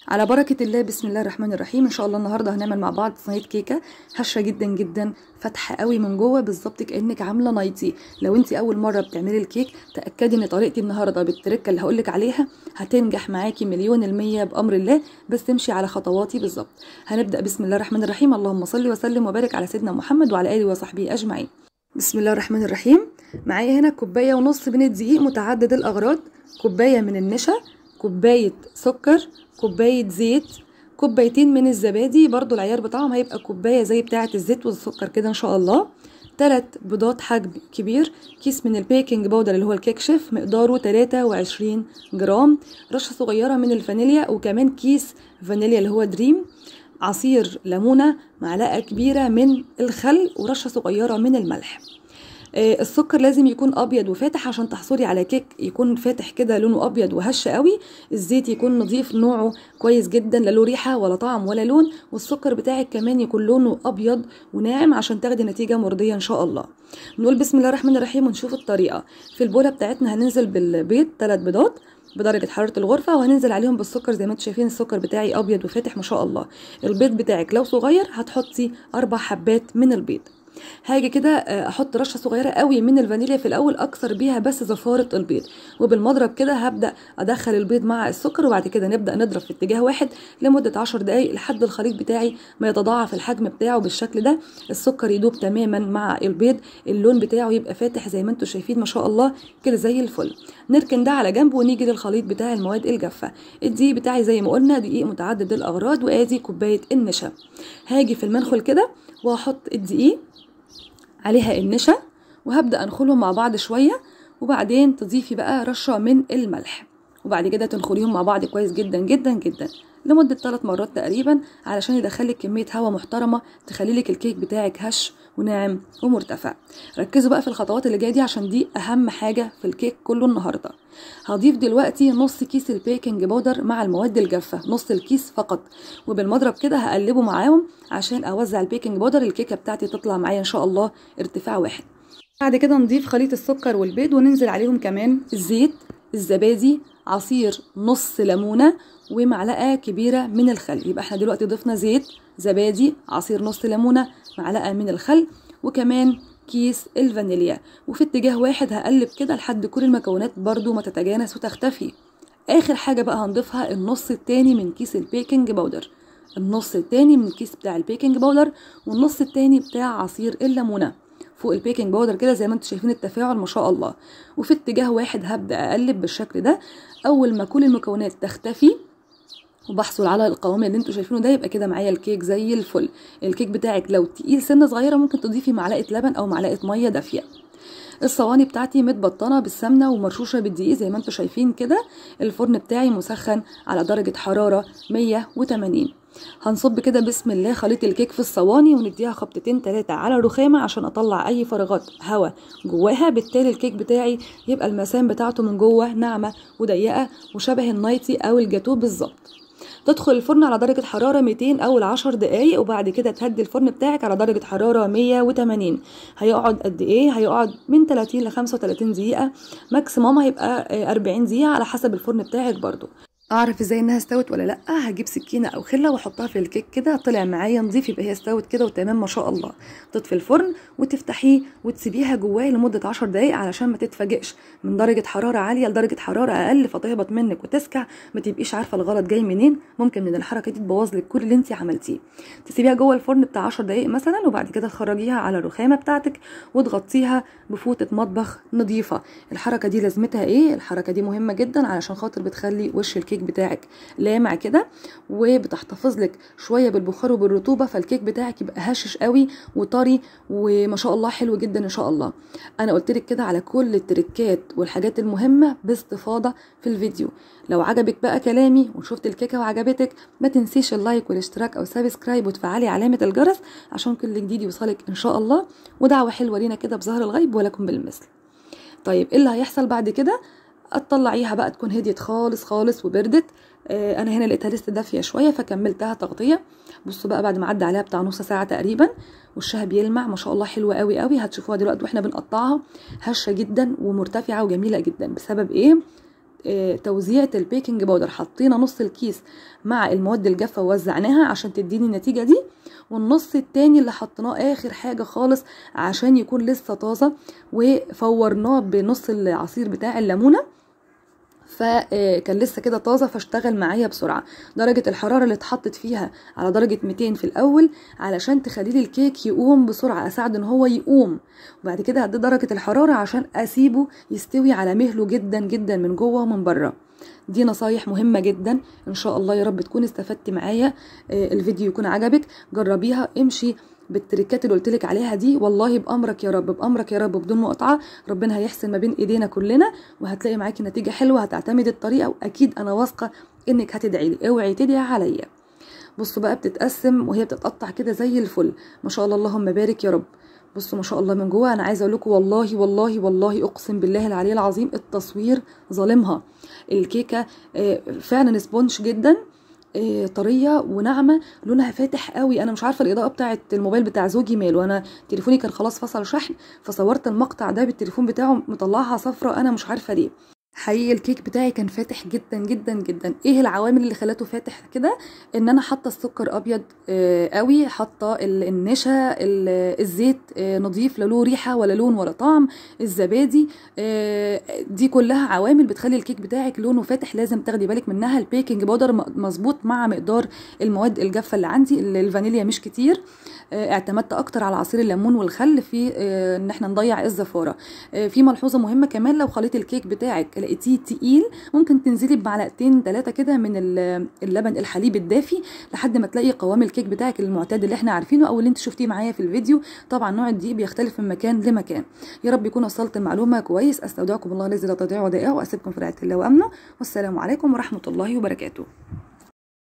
على بركة الله بسم الله الرحمن الرحيم ان شاء الله النهارده هنعمل مع بعض صينية كيكة هشة جدا جدا فاتحة قوي من جوه بالظبط كأنك عاملة نايتي لو انت اول مرة بتعملي الكيك تأكدي ان طريقتي النهارده بالتركة اللي هقولك عليها هتنجح معاكي مليون المية بأمر الله بس تمشي على خطواتي بالظبط هنبدأ بسم الله الرحمن الرحيم اللهم صل وسلم وبارك على سيدنا محمد وعلى آله وصحبه أجمعين بسم الله الرحمن الرحيم معايا هنا كوباية ونص من الدقيق متعدد الأغراض كوباية من النشا كوباية سكر كوباية زيت كوبايتين من الزبادي برضو العيار بتاعهم هيبقى كوباية زي بتاعة الزيت والسكر كده ان شاء الله تلات بيضات حجم كبير كيس من البيكنج باودر اللي هو الكيك شيف مقداره 23 جرام رشة صغيرة من الفانيليا وكمان كيس فانيليا اللي هو دريم عصير ليمونة معلقة كبيرة من الخل ورشة صغيرة من الملح آه، السكر لازم يكون ابيض وفاتح عشان تحصلي على كيك يكون فاتح كده لونه ابيض وهش قوي الزيت يكون نظيف نوعه كويس جدا لا له ريحه ولا طعم ولا لون والسكر بتاعك كمان يكون لونه ابيض وناعم عشان تاخدي نتيجه مرضيه ان شاء الله نقول بسم الله الرحمن الرحيم ونشوف الطريقه في البوله بتاعتنا هننزل بالبيض ثلاث بيضات بدرجة حرارة الغرفة وهننزل عليهم بالسكر زي ما انتم شايفين السكر بتاعي أبيض وفاتح ما شاء الله البيض بتاعك لو صغير هتحطي أربع حبات من البيض هاجي كده آه، احط رشه صغيره قوي من الفانيليا في الاول اكسر بيها بس زفاره البيض وبالمضرب كده هبدا ادخل البيض مع السكر وبعد كده نبدا نضرب في اتجاه واحد لمده 10 دقائق لحد الخليط بتاعي ما يتضاعف الحجم بتاعه بالشكل ده السكر يدوب تماما مع البيض اللون بتاعه يبقى فاتح زي ما انتم شايفين ما شاء الله كده زي الفل نركن ده على جنب ونيجي للخليط بتاع المواد الجافه الدقيق بتاعي زي ما قلنا دقيق متعدد الاغراض وادي كوبايه النشا هاجي في المنخل كده واحط الدقيق عليها النشا وهبدأ أنخلهم مع بعض شوية وبعدين تضيفي بقى رشة من الملح وبعد كده تنخليهم مع بعض كويس جدا جدا جدا لمدة ثلاث مرات تقريبا علشان يدخلك كمية هواء محترمة تخلي لك الكيك بتاعك هش وناعم ومرتفع ركزوا بقى في الخطوات اللي جايه دي عشان دي اهم حاجة في الكيك كله النهاردة هضيف دلوقتي نص كيس البيكنج باودر مع المواد الجافة نص الكيس فقط وبالمضرب كده هقلبه معاهم عشان اوزع البيكنج باودر الكيكة بتاعتي تطلع معايا ان شاء الله ارتفاع واحد بعد كده نضيف خليط السكر والبيض وننزل عليهم كمان الزيت الزبادي عصير نص ليمونة ومعلقة كبيرة من الخل يبقى احنا دلوقتي ضفنا زيت زبادي عصير نص ليمونة معلقة من الخل وكمان كيس الفانيليا وفي اتجاه واحد هقلب كده لحد كل المكونات برضو ما تتجانس وتختفي اخر حاجة بقى هنضيفها النص التاني من كيس البيكنج باودر النص التاني من الكيس بتاع البيكنج باودر والنص التاني بتاع عصير الليمونه فوق البيكنج باودر كده زي ما انتم شايفين التفاعل ما شاء الله وفي اتجاه واحد هبدا اقلب بالشكل ده اول ما كل المكونات تختفي وبحصل على القوام اللي انتوا شايفينه ده يبقى كده معايا الكيك زي الفل الكيك بتاعك لو تقيل سنه صغيره ممكن تضيفي معلقه لبن او معلقه ميه دافيه الصواني بتاعتي متبطنه بالسمنه ومرشوشه بالدقيق زي ما انتم شايفين كده الفرن بتاعي مسخن على درجه حراره 180 هنصب كده بسم الله خليط الكيك في الصواني ونديها خبطتين تلاتة على الرخامة عشان اطلع اي فراغات هواء جواها بالتالي الكيك بتاعي يبقى المسام بتاعته من جوه ناعمة وضيقة وشبه النايتي او الجاتو بالظبط تدخل الفرن على درجة حرارة 200 أول 10 دقايق وبعد كده تهدي الفرن بتاعك على درجة حرارة 180 هيقعد قد إيه؟ هيقعد من 30 ل 35 دقيقة ماكسيموم هيبقى 40 دقيقة على حسب الفرن بتاعك برضو اعرف ازاي انها استوت ولا لا هجيب سكينه او خله واحطها في الكيك كده طلع معايا نظيف يبقى هي استوت كده وتمام ما شاء الله تطفي الفرن وتفتحيه وتسيبيها جواه لمده 10 دقائق علشان ما تتفاجئش من درجه حراره عاليه لدرجه حراره اقل فتهبط منك وتسكع ما تبقيش عارفه الغلط جاي منين ممكن من الحركه دي تبوظ لك كل اللي انت عملتيه تسيبيها جوه الفرن بتاع 10 دقائق مثلا وبعد كده تخرجيها على الرخامه بتاعتك وتغطيها بفوطه مطبخ نظيفه الحركه دي لازمتها ايه الحركه دي مهمه جدا علشان خاطر بتخلي وش الكيك بتاعك لامع كده وبتحتفظ لك شويه بالبخار وبالرطوبه فالكيك بتاعك يبقى هشش قوي وطري وما شاء الله حلو جدا ان شاء الله انا قلت لك كده على كل التريكات والحاجات المهمه باستفاضه في الفيديو لو عجبك بقى كلامي وشفت الكيكه وعجبتك ما تنسيش اللايك والاشتراك او سبسكرايب وتفعلي علامه الجرس عشان كل جديد يوصلك ان شاء الله ودعوه حلوه لينا كده بظهر الغيب ولكم بالمثل طيب ايه اللي هيحصل بعد كده تطلعيها بقى تكون هديت خالص خالص وبردت آه انا هنا لقيتها لسه دافيه شويه فكملتها تغطيه بصوا بقى بعد ما عدى عليها بتاع نص ساعه تقريبا وشها بيلمع ما شاء الله حلوه قوي قوي هتشوفوها دلوقتي واحنا بنقطعها هشه جدا ومرتفعه وجميله جدا بسبب ايه آه، توزيعة البيكنج باودر حطينا نص الكيس مع المواد الجافة ووزعناها عشان تديني النتيجة دي والنص التاني اللي حطيناه اخر حاجة خالص عشان يكون لسه طازة وفورناه بنص العصير بتاع الليمونة فكان لسه كده طازه فاشتغل معايا بسرعه درجه الحراره اللي اتحطت فيها على درجه 200 في الاول علشان تخلي لي الكيك يقوم بسرعه اساعده ان هو يقوم وبعد كده هدي درجه الحراره عشان اسيبه يستوي على مهله جدا جدا من جوه ومن بره دي نصايح مهمه جدا ان شاء الله يا رب تكون استفدتي معايا آه، الفيديو يكون عجبك جربيها امشي بالتريكات اللي قلتلك عليها دي والله بامرك يا رب بامرك يا رب بدون مقاطعه ربنا هيحسن ما بين ايدينا كلنا وهتلاقي معاكي نتيجه حلوه هتعتمدي الطريقه واكيد انا واثقه انك هتدعي لي اوعي تدعي عليا بصوا بقى بتتقسم وهي بتتقطع كده زي الفل ما شاء الله اللهم بارك يا رب بصوا ما شاء الله من جوه انا عايزه اقول لكم والله والله والله اقسم بالله العلي العظيم التصوير ظالمها الكيكه آه، فعلا سبونج جدا آه، طريه وناعمه لونها فاتح قوي انا مش عارفه الاضاءه بتاعه الموبايل بتاع زوجي ماله انا تليفوني كان خلاص فصل شحن فصورت المقطع ده بالتليفون بتاعه مطلعها صفرة انا مش عارفه ليه حقيقي الكيك بتاعي كان فاتح جدا جدا جدا ايه العوامل اللي خلته فاتح كده ان انا حاطه السكر ابيض آه قوي حاطه ال- النشا ال- الزيت آه نظيف لا له ريحه ولا لون ولا طعم الزبادي آه دي كلها عوامل بتخلي الكيك بتاعك لونه فاتح لازم تاخدي بالك منها البيكنج باودر م- مظبوط مع مقدار المواد الجافه اللي عندي ال- الفانيليا مش كتير آه اعتمدت اكتر على عصير الليمون والخل في آه ان احنا نضيع الزفاره آه في ملحوظه مهمه كمان لو خليط الكيك بتاعك لقيتيه تقيل ممكن تنزلي بمعلقتين ثلاثه كده من ال- اللبن الحليب الدافي لحد ما تلاقي قوام الكيك بتاعك المعتاد اللي احنا عارفينه او اللي انت شفتيه معايا في الفيديو طبعا نوع الدقيق بيختلف من مكان لمكان يا رب يكون وصلت المعلومه كويس استودعكم الله الذي لا تضيع ودائعه واسيبكم في رعايه الله وامنه والسلام عليكم ورحمه الله وبركاته